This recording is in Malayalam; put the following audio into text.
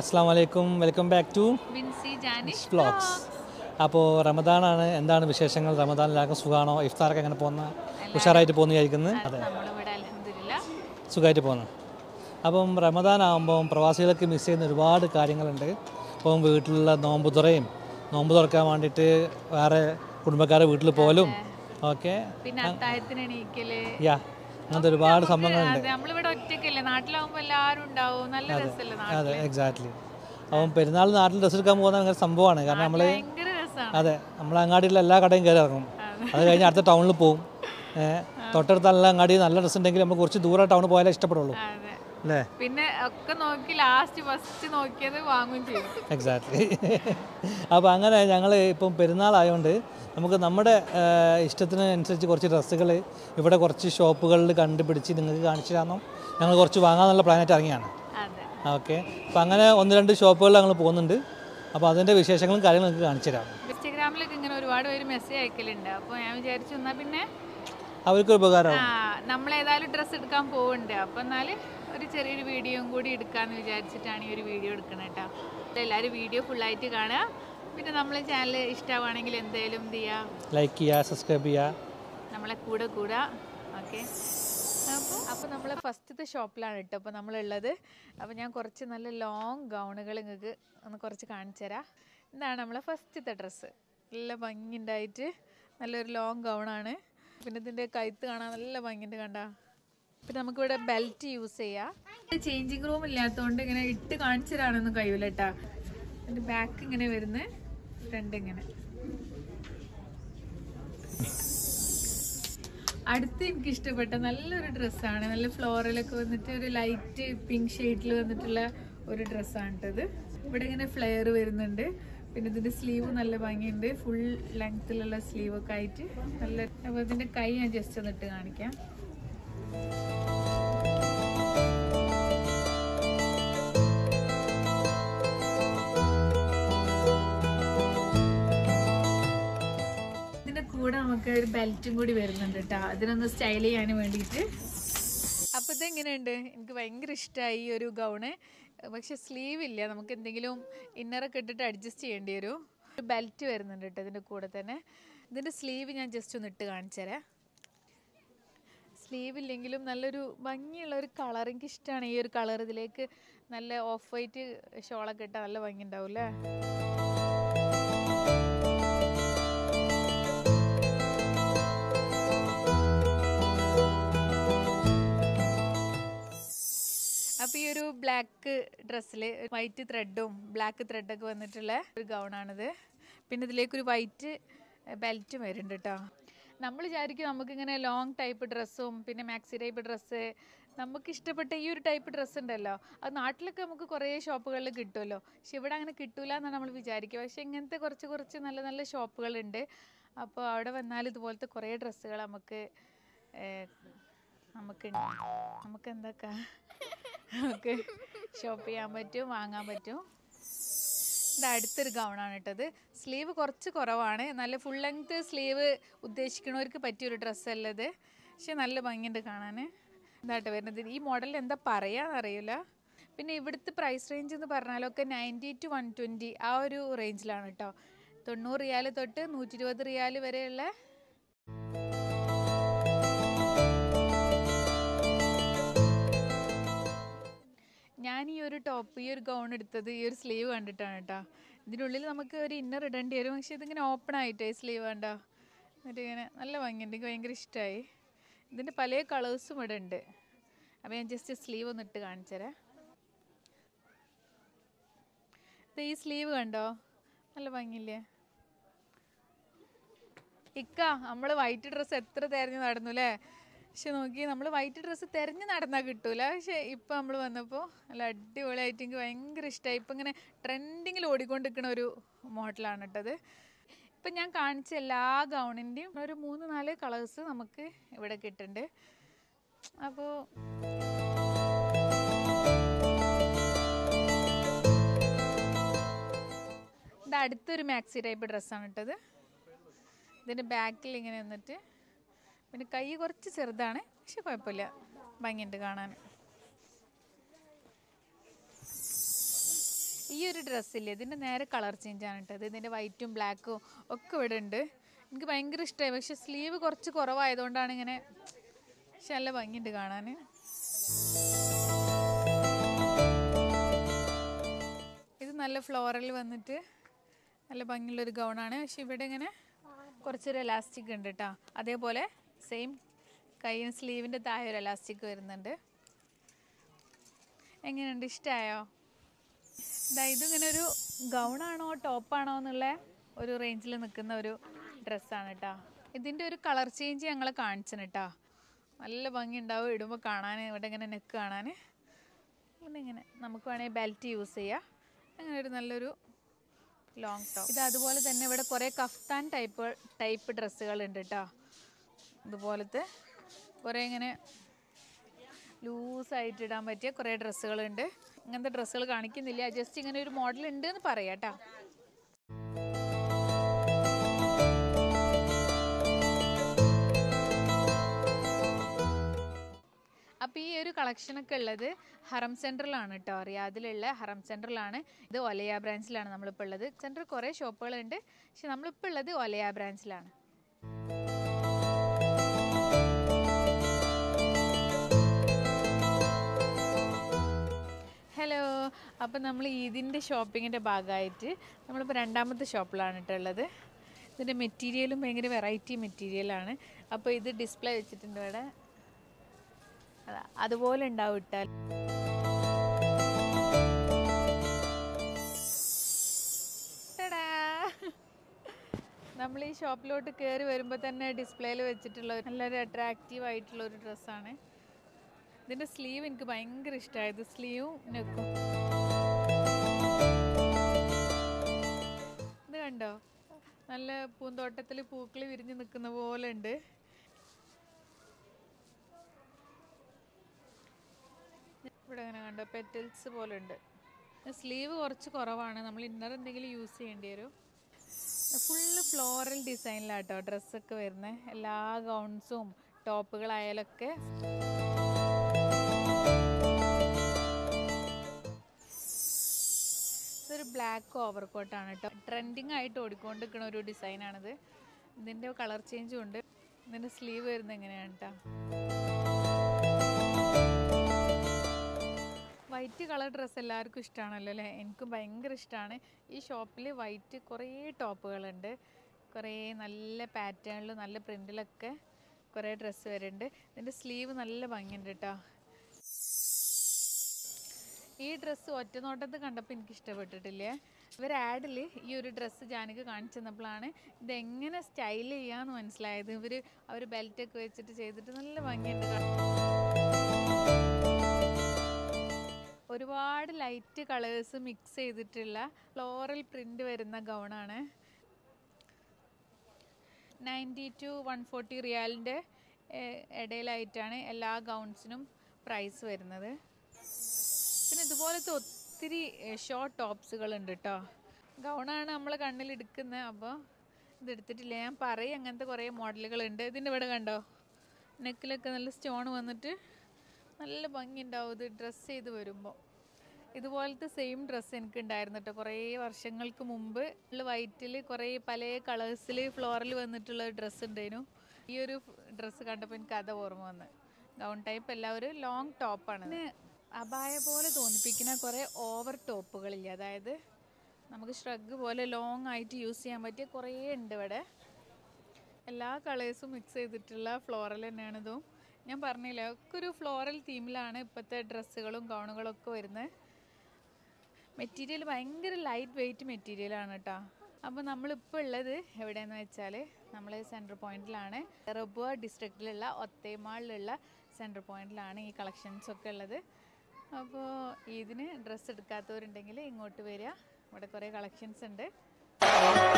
അസ്സാം വലൈക്കും welcome back to Vincy Janish vlogs അപ്പോൾ റമദാനാണ് എന്താണ് വിശേഷങ്ങൾ റമദാൻ എല്ലാവർക്കും സുഖമാണോ ഇഫ്താറൊക്കെ എങ്ങനെ പോകുന്ന ഉഷാറായിട്ട് പോകുന്നു വിചാരിക്കുന്നത് അതെ നമ്മളിവിടെ അലഹമില്ല സുഖമായിട്ട് പോകുന്നു അപ്പം റമദാൻ ആകുമ്പം പ്രവാസികൾക്ക് മിസ് ചെയ്യുന്ന ഒരുപാട് കാര്യങ്ങളുണ്ട് ഇപ്പം വീട്ടിലുള്ള നോമ്പ് തുറയും നോമ്പ് തുറക്കാൻ വേണ്ടിയിട്ട് വേറെ കുടുംബക്കാരെ വീട്ടിൽ പോലും ഓക്കെ പിന്നെ അത്താഴത്തിന് എണീക്കല് യാ അങ്ങനത്തെ ഒരുപാട് സംഭവങ്ങളുണ്ട് അതെ നമ്മളിവിടെ ഒറ്റയ്ക്കല്ലേ നാട്ടിലാവുമ്പോ എല്ലാരും ഉണ്ടാവും നല്ല രസമല്ലേ നാട്ടിൽ അതെ എക്സാക്ട്ലി അപ്പം പെരുന്നാൾ നാട്ടിൽ ഡ്രസ്സ് എടുക്കാൻ പോകുന്ന ഭയങ്കര സംഭവമാണ് കാരണം നമ്മൾ ഭയങ്കര രസമാണ് അതെ നമ്മൾ അങ്ങാടിയിലുള്ള എല്ലാ കടയും കയറി ഇറങ്ങും അത് കഴിഞ്ഞ് അടുത്ത ടൗണിൽ പോകും ഏഹ് തൊട്ടടുത്ത നല്ല അങ്ങാടി നല്ല ഡ്രസ്സ് ഉണ്ടെങ്കിൽ നമ്മൾ കുറച്ച് ദൂരെ ടൗണിൽ പോയാലേ ഇഷ്ടപ്പെടുള്ളൂ അതെ അല്ലേ പിന്നെ ഒക്കെ നോക്കി ലാസ്റ്റ് ഫസ്റ്റ് നോക്കിയത് വാങ്ങുകയും ചെയ്യും എക്സാക്ട്ലി അപ്പോൾ അങ്ങനെ ഞങ്ങൾ ഇപ്പം പെരുന്നാളായതുകൊണ്ട് നമുക്ക് നമ്മുടെ ഏഹ്, ഇഷ്ടത്തിന് അനുസരിച്ച് കുറച്ച് ഡ്രസ്സുകൾ ഇവിടെ കുറച്ച് ഷോപ്പുകളിൽ കണ്ടുപിടിച്ച് നിങ്ങൾക്ക് കാണിച്ചു തരണം ഞങ്ങൾ കുറച്ച് വാങ്ങാമെന്നുള്ള പ്ലാനായിട്ട് ഇറങ്ങിയാണ് അതെ ഓക്കെ അപ്പോൾ അങ്ങനെ ഒന്ന് രണ്ട് ഷോപ്പുകളിൽ ഞങ്ങൾ പോകുന്നുണ്ട് അപ്പോൾ അതിൻ്റെ വിശേഷങ്ങളും കാര്യങ്ങളും നിങ്ങൾക്ക് കാണിച്ചു തരാം ഇൻസ്റ്റഗ്രാമിലൊക്കെ ഇങ്ങനെ ഒരുപാട് പേര് മെസ്സേജ് അയക്കലുണ്ട് അപ്പോൾ ഞാൻ വിചാരിച്ചു എന്നാ പിന്നെ അവർക്കൊരു ഉപകാരമാവും ആ നമ്മൾ ഏതായാലും ഡ്രസ്സ് എടുക്കാൻ പോകുന്നുണ്ട് അപ്പോൾ എന്നാൽ ഒരു ചെറിയൊരു വീഡിയോയും കൂടി എടുക്കാമെന്ന് വിചാരിച്ചിട്ടാണ് ഈ ഒരു വീഡിയോ എടുക്കുന്നത് കേട്ടോ എല്ലാവരും വീഡിയോ ഫുള്ളായിട്ട് കാണുക പിന്നെ നമ്മളെ ചാനൽ ഇഷ്ടമാണെങ്കിൽ എന്തായാലും എന്ത് ചെയ്യുക ലൈക്ക് ചെയ്യുക സബ്സ്ക്രൈബ് ചെയ്യുക നമ്മളെ കൂടെ കൂടാ ഓക്കെ അപ്പോൾ അപ്പോൾ നമ്മൾ ഫസ്റ്റത്തെ ഷോപ്പിലാണ് കേട്ടോ അപ്പോൾ നമ്മളുള്ളത് അപ്പോൾ ഞാൻ കുറച്ച് നല്ല ലോങ് ഗൗണുകൾ നിങ്ങൾക്ക് ഒന്ന് കുറച്ച് കാണിച്ചു തരാം ഇതാണ് നമ്മളെ ഫസ്റ്റത്തെ ഡ്രസ്സ് നല്ല ഭംഗിയുണ്ടായിട്ട് നല്ലൊരു ലോങ് ഗൗണാണ് പിന്നെ ഇതിൻ്റെ കഴുത്ത് കാണാൻ നല്ല ഭംഗിയുണ്ട് കണ്ട പിന്നെ നമുക്കിവിടെ ബെൽറ്റ് യൂസ് ചെയ്യാം ചേഞ്ചിങ് റൂം ഇല്ലാത്തതുകൊണ്ട് ഇങ്ങനെ ഇട്ട് കാണിച്ചു തരാനൊന്നും കഴിയൂല കേട്ടാ എൻ്റെ ബാക്ക് ഇങ്ങനെ വരുന്നത് ഫ്രണ്ട് ഇങ്ങനെ അടുത്ത് എനിക്ക് ഇഷ്ടപ്പെട്ട നല്ലൊരു ഡ്രസ്സാണ് നല്ല ഫ്ലോറലൊക്കെ വന്നിട്ട് ഒരു ലൈറ്റ് പിങ്ക് ഷെയ്ഡിൽ വന്നിട്ടുള്ള ഒരു ഡ്രസ്സാണ് കേട്ടത് ഇവിടെ ഇങ്ങനെ ഫ്ലെയർ വരുന്നുണ്ട് പിന്നെ ഇതിന്റെ സ്ലീവ് നല്ല ഭംഗിയുണ്ട് ഫുൾ ലെങ്ത്തിലുള്ള സ്ലീവ് ഒക്കെ ആയിട്ട് നല്ല അപ്പോൾ ഇതിന്റെ കൈ ഞാൻ ജസ്റ്റ് ഒന്നിട്ട് കാണിക്കാം ഇതിന്റെ കൂടെ നമുക്ക് ഒരു ബെൽറ്റും കൂടി വരുന്നുണ്ട് കേട്ടോ അതിനൊന്ന് സ്റ്റൈൽ ചെയ്യാൻ വേണ്ടിയിട്ട് അപ്പൊ ഇതെങ്ങനെയുണ്ട് എനിക്ക് ഭയങ്കര ഇഷ്ടമായി ഈ ഒരു ഗൗണ് പക്ഷെ സ്ലീവ് ഇല്ല നമുക്ക് എന്തെങ്കിലും ഇന്നറൊക്കെ ഇട്ടിട്ട് അഡ്ജസ്റ്റ് ചെയ്യേണ്ടി വരും ഒരു ബെൽറ്റ് വരുന്നുണ്ട് കേട്ടോ ഇതിന്റെ കൂടെ തന്നെ ഇതിന്റെ സ്ലീവ് ഞാൻ ജസ്റ്റ് ഒന്ന് ഇട്ട് കാണിച്ചു തരാം സ്ലീവ് ഇല്ലെങ്കിലും നല്ലൊരു ഭംഗിയുള്ള ഒരു കളർ എനിക്ക് ഇഷ്ടമാണ് ഈ ഒരു കളർ ഇതിലേക്ക് നല്ല ഓഫ് വൈറ്റ് ഷോളൊക്കെ ഇട്ടാൽ നല്ല ഭംഗി ഉണ്ടാവും അല്ലേ അപ്പോൾ ഈ ഒരു ബ്ലാക്ക് ഡ്രസ്സിൽ വൈറ്റ് ത്രെഡും ബ്ലാക്ക് ത്രെഡൊക്കെ വന്നിട്ടുള്ള ഒരു ഗൗണാണിത് പിന്നെ ഇതിലേക്കൊരു വൈറ്റ് ബെൽറ്റും വരുന്നുണ്ട് കേട്ടോ നമ്മൾ വിചാരിക്കും നമുക്കിങ്ങനെ ലോങ് ടൈപ്പ് ഡ്രസ്സും പിന്നെ മാക്സി ടൈപ്പ് ഡ്രസ്സ് നമുക്ക് ഇഷ്ടപ്പെട്ട ഈ ഒരു ടൈപ്പ് ഡ്രസ്സ് ഉണ്ടല്ലോ അത് നാട്ടിലൊക്കെ നമുക്ക് കുറേ ഷോപ്പുകളിൽ കിട്ടുമല്ലോ പക്ഷെ ഇവിടെ അങ്ങനെ കിട്ടൂല എന്നാണ് നമ്മൾ വിചാരിക്കുക പക്ഷെ ഇങ്ങനത്തെ കുറച്ച് കുറച്ച് നല്ല നല്ല ഷോപ്പുകളുണ്ട് അപ്പോൾ അവിടെ വന്നാൽ ഇതുപോലത്തെ കുറേ ഡ്രസ്സുകൾ നമുക്ക് ഏഹ്, നമുക്ക് നമുക്ക് എന്തൊക്കെ നമുക്ക് ഷോപ്പ് ചെയ്യാൻ പറ്റും വാങ്ങാൻ പറ്റും ഇത് അടുത്തൊരു ഗൗണാണ് ഇട്ടത് സ്ലീവ് കുറച്ച് കുറവാണ് നല്ല ഫുൾ ലെങ്ത് സ്ലീവ് ഉദ്ദേശിക്കുന്നവർക്ക് പറ്റിയൊരു ഡ്രസ്സല്ല ഇത് പക്ഷെ നല്ല ഭംഗിയുണ്ട് കാണാൻ ഇതായിട്ട് വരുന്നത് ഈ മോഡലിൽ എന്താ പറയാന്ന് അറിയില്ല പിന്നെ ഇവിടുത്തെ പ്രൈസ് റേഞ്ച് എന്ന് പറഞ്ഞാലൊക്കെ നയൻറ്റി ടു വൺ ട്വൻറ്റി ആ ഒരു റേഞ്ചിലാണ് കേട്ടോ തൊണ്ണൂറ് റിയാൽ തൊട്ട് നൂറ്റി ഇരുപത് റിയാൽ വരെയുള്ള ഞാൻ ഈ ഒരു ടോപ്പ് ഈ ഒരു ഗൗൺ എടുത്തത് ഈ ഒരു സ്ലീവ് കണ്ടിട്ടാണ് കേട്ടോ ഇതിനുള്ളിൽ നമുക്ക് ഒരു ഇന്നർ ഇടേണ്ടി വരും പക്ഷെ ഇതിങ്ങനെ ഓപ്പൺ ആയിട്ടേ സ്ലീവ് കണ്ടോ എന്നിട്ട് ഇങ്ങനെ നല്ല ഭംഗിയുണ്ട് എനിക്ക് ഭയങ്കര ഇഷ്ടമായി ഇതിൻ്റെ പല കളേഴ്സും ഇവിടെ ഉണ്ട് അപ്പോൾ ഞാൻ ജസ്റ്റ് സ്ലീവ് ഒന്ന് ഇട്ട് കാണിച്ചു തരാം ഇത് ഈ സ്ലീവ് കണ്ടോ നല്ല ഭംഗിയില്ലേ ഇക്ക നമ്മൾ വൈറ്റ് ഡ്രസ്സ് എത്ര തിരഞ്ഞു നടന്നു അല്ലേ പക്ഷെ നോക്കി നമ്മൾ വൈറ്റ് ഡ്രസ്സ് തിരഞ്ഞു നടന്നാൽ കിട്ടൂല പക്ഷെ ഇപ്പം നമ്മൾ വന്നപ്പോൾ നല്ല അടിപൊളിയായിട്ട് എനിക്ക് ഭയങ്കര ഇഷ്ടമായി ഇപ്പം ഇങ്ങനെ ട്രെൻഡിങ്ങിൽ ഓടിക്കൊണ്ടിരിക്കുന്ന ഒരു മോഡലാണ് ഇട്ടത് ഇപ്പം ഞാൻ കാണിച്ച എല്ലാ ഗൗണിൻ്റെയും ഒരു മൂന്ന് നാല് കളേഴ്സ് നമുക്ക് ഇവിടെ കിട്ടുന്നുണ്ട് അപ്പോൾ ഇത് അടുത്തൊരു മാക്സി ടൈപ്പ് ഡ്രസ്സാണ് ഇട്ടത് ഇതിൻ്റെ ബാക്കിൽ ഇങ്ങനെ നിന്നിട്ട് പിന്നെ കൈ കുറച്ച് ചെറുതാണ് പക്ഷെ കുഴപ്പമില്ല ഭംഗിയുണ്ട് കാണാൻ ഈ ഒരു ഡ്രസ്സില്ലേ ഇതിൻ്റെ നേരെ കളർ ചേഞ്ച് ആണ് കേട്ടത് ഇതിൻ്റെ വൈറ്റും ബ്ലാക്കും ഒക്കെ ഇവിടെ ഉണ്ട് എനിക്ക് ഭയങ്കര ഇഷ്ടമായി പക്ഷെ സ്ലീവ് കുറച്ച് കുറവായതുകൊണ്ടാണ് ഇങ്ങനെ പക്ഷെ നല്ല ഭംഗിയുണ്ട് കാണാൻ ഇത് നല്ല ഫ്ലോറൽ വന്നിട്ട് നല്ല ഭംഗിയുള്ളൊരു ഗൗണാണ് പക്ഷെ ഇവിടെ ഇങ്ങനെ കുറച്ചൊരു എലാസ്റ്റിക് ഉണ്ട് കേട്ടോ അതേപോലെ സെയിം കൈയിന് സ്ലീവിൻ്റെ താഴെ ഒരു എലാസ്റ്റിക് വരുന്നുണ്ട് എങ്ങനെയുണ്ട് ഇഷ്ടമായോ ഇതാ ഇതിങ്ങനെ ഒരു ഗൗണാണോ ടോപ്പാണോ എന്നുള്ള ഒരു റേഞ്ചിൽ നിൽക്കുന്ന ഒരു ഡ്രസ്സാണ് കേട്ടോ ഇതിൻ്റെ ഒരു കളർ ചേഞ്ച് ഞങ്ങളെ കാണിച്ചിന് കേട്ടോ നല്ല ഭംഗി ഉണ്ടാവും ഇടുമ്പോൾ കാണാൻ ഇവിടെ ഇങ്ങനെ നെക്ക് കാണാൻ പിന്നെ ഇങ്ങനെ നമുക്ക് വേണമെങ്കിൽ ബെൽറ്റ് യൂസ് ചെയ്യാം അങ്ങനെ ഒരു നല്ലൊരു ലോങ് ടോപ്പ് ഇത് അതുപോലെ തന്നെ ഇവിടെ കുറേ കഫ്താൻ ടൈപ്പ് ടൈപ്പ് ഡ്രസ്സുകൾ ഉണ്ട് കേട്ടോ ഇതുപോലത്തെ കുറേ ഇങ്ങനെ ലൂസായിട്ട് ഇടാൻ പറ്റിയ കുറേ ഡ്രസ്സുകളുണ്ട് ഇങ്ങനത്തെ ഡ്രസ്സുകൾ കാണിക്കുന്നില്ല ജസ്റ്റ് ഇങ്ങനെ ഒരു മോഡൽ ഉണ്ട് എന്ന് പറയാം കേട്ടോ അപ്പോൾ ഈ ഒരു കളക്ഷനൊക്കെ ഉള്ളത് ഹറം സെൻറ്ററിലാണ് കേട്ടോ റിയാദിലുള്ള ഹറം സെൻറ്ററിലാണ് ഇത് ഒലയ ബ്രാഞ്ചിലാണ് നമ്മളിപ്പോൾ ഉള്ളത് സെൻറ്ററിൽ കുറേ ഷോപ്പുകളുണ്ട് പക്ഷെ നമ്മളിപ്പോൾ ഉള്ളത് ഒലയ ബ്രാഞ്ചിലാണ് ഹലോ അപ്പോൾ നമ്മൾ ഈദിൻ്റെ ഷോപ്പിങ്ങിൻ്റെ ഭാഗമായിട്ട് നമ്മളിപ്പോൾ രണ്ടാമത്തെ ഷോപ്പിലാണ് കേട്ടോ ഉള്ളത് ഇതിൻ്റെ മെറ്റീരിയലും ഭയങ്കര വെറൈറ്റി മെറ്റീരിയലാണ് അപ്പോൾ ഇത് ഡിസ്പ്ലേ വെച്ചിട്ടുണ്ട് ഇവിടെ അതാ അതുപോലെ ഉണ്ടാവും ഇട്ടാൽ ടടാ. നമ്മൾ ഈ ഷോപ്പിലോട്ട് കയറി വരുമ്പോൾ തന്നെ ഡിസ്പ്ലേയിൽ വെച്ചിട്ടുള്ള ഒരു നല്ലൊരു അട്രാക്റ്റീവ് ആയിട്ടുള്ള ഒരു ഡ്രസ്സാണ് ഇതിൻ്റെ സ്ലീവ് എനിക്ക് ഭയങ്കര ഇഷ്ടമായത് സ്ലീവും നെക്കും ഇത് കണ്ടോ നല്ല പൂന്തോട്ടത്തിൽ പൂക്കൾ വിരിഞ്ഞ് നിൽക്കുന്ന പോലെ ഉണ്ട് ഇവിടെ അങ്ങനെ കണ്ടോ പെറ്റൽസ് പോലെ ഉണ്ട് സ്ലീവ് കുറച്ച് കുറവാണ് നമ്മൾ ഇന്നർ എന്തെങ്കിലും യൂസ് ചെയ്യേണ്ടി വരും ഫുള്ള് ഫ്ലോറൽ ഡിസൈനിലാട്ടോ ഡ്രസ്സൊക്കെ വരുന്നത് എല്ലാ ഗൗൺസും ടോപ്പുകളായാലൊക്കെ ഇതൊരു ബ്ലാക്ക് ഓവർ കോട്ടാണ് കേട്ടോ ട്രെൻഡിങ് ആയിട്ട് ഓടിക്കൊണ്ടിരിക്കുന്ന ഒരു ഡിസൈനാണിത് ഇതിൻ്റെ കളർ ചേഞ്ചും ഉണ്ട് ഇതിൻ്റെ സ്ലീവ് വരുന്നത് എങ്ങനെയാണ് കേട്ടോ വൈറ്റ് കളർ ഡ്രസ്സ് എല്ലാവർക്കും ഇഷ്ടമാണല്ലോ അല്ലേ എനിക്കും ഭയങ്കര ഇഷ്ടമാണ് ഈ ഷോപ്പിൽ വൈറ്റ് കുറേ ടോപ്പുകളുണ്ട് കുറേ നല്ല പാറ്റേണിൽ നല്ല പ്രിൻറ്റിലൊക്കെ കുറേ ഡ്രസ്സ് വരുന്നുണ്ട് ഇതിൻ്റെ സ്ലീവ് നല്ല ഭംഗിയുണ്ട് കേട്ടോ ഈ ഡ്രസ്സ് ഒറ്റ നോട്ടത്ത് കണ്ടപ്പോൾ എനിക്ക് ഇഷ്ടപ്പെട്ടിട്ടില്ലേ ഇവർ ആഡിൽ ഈ ഒരു ഡ്രസ്സ് ജാനക്ക് കാണിച്ചു തന്നപ്പോഴാണ് ഇതെങ്ങനെ സ്റ്റൈൽ ചെയ്യാന്ന് മനസ്സിലായത് ഇവർ അവർ ബെൽറ്റൊക്കെ വെച്ചിട്ട് ചെയ്തിട്ട് നല്ല ഭംഗിയുണ്ട് കാണാൻ. ഒരുപാട് ലൈറ്റ് കളേഴ്സ് മിക്സ് ചെയ്തിട്ടുള്ള ഫ്ലോറൽ പ്രിൻ്റ് വരുന്ന ഗൗണാണ് നയൻറ്റി ടു വൺ ഫോർട്ടി റിയാലിൻ്റെ ഇടയിലായിട്ടാണ് എല്ലാ ഗൗൺസിനും പ്രൈസ് വരുന്നത് പിന്നെ ഇതുപോലത്തെ ഒത്തിരി ഷോർട്ട് ടോപ്സുകൾ ഉണ്ട് കേട്ടോ ഗൗണാണ് നമ്മളെ കണ്ണിൽ എടുക്കുന്നത് അപ്പോൾ ഇത് എടുത്തിട്ടില്ല ഞാൻ പറയും അങ്ങനത്തെ കുറേ മോഡലുകളുണ്ട് ഇതിൻ്റെ ഇവിടെ കണ്ടോ നെക്കിലൊക്കെ നല്ല സ്റ്റോൺ വന്നിട്ട് നല്ല ഭംഗിയുണ്ടാവും ഇത് ഡ്രസ്സ് ചെയ്ത് വരുമ്പോൾ ഇതുപോലത്തെ സെയിം ഡ്രസ്സ് എനിക്ക് ഉണ്ടായിരുന്നു കേട്ടോ കുറേ വർഷങ്ങൾക്ക് മുമ്പ് ഉള്ള വൈറ്റിൽ കുറേ പല കളേഴ്സിൽ ഫ്ലോറിൽ വന്നിട്ടുള്ള ഒരു ഡ്രസ്സ് ഉണ്ടായിരുന്നു ഈ ഒരു ഡ്രസ്സ് കണ്ടപ്പോൾ എനിക്ക് അത് ഓർമ്മ വന്ന് ഗൗൺ ടൈപ്പ് അല്ല ഒരു ലോങ് ടോപ്പാണ് പിന്നെ അപായ പോലെ തോന്നിപ്പിക്കുന്ന കുറേ ഓവർ ടോപ്പുകളില്ല അതായത് നമുക്ക് ഷ്രഗ് പോലെ ലോങ് ആയിട്ട് യൂസ് ചെയ്യാൻ പറ്റിയ കുറേ ഉണ്ട് ഇവിടെ എല്ലാ കളേഴ്സും മിക്സ് ചെയ്തിട്ടുള്ള ഫ്ലോറൽ തന്നെയാണ് ഇതും ഞാൻ പറഞ്ഞില്ല ഒക്കെ ഒരു ഫ്ലോറൽ തീമിലാണ് ഇപ്പോഴത്തെ ഡ്രസ്സുകളും ഗൗണുകളും ഒക്കെ വരുന്നത് മെറ്റീരിയൽ ഭയങ്കര ലൈറ്റ് വെയിറ്റ് മെറ്റീരിയലാണ് കേട്ടോ അപ്പോൾ നമ്മളിപ്പോൾ ഉള്ളത് എവിടെയെന്ന് വെച്ചാൽ നമ്മൾ സെൻറ്റർ പോയിന്റിലാണ് റബ്ബ ഡിസ്ട്രിക്റ്റിലുള്ള ഒത്തേമാളിലുള്ള സെൻറ്റർ പോയിന്റിലാണ് ഈ കളക്ഷൻസ് ഒക്കെ ഉള്ളത് അപ്പോൾ ഇതിന് ഡ്രസ്സ് എടുക്കാത്തവരുണ്ടെങ്കിൽ ഇങ്ങോട്ട് വരിക ഇവിടെ കുറേ കളക്ഷൻസ് ഉണ്ട്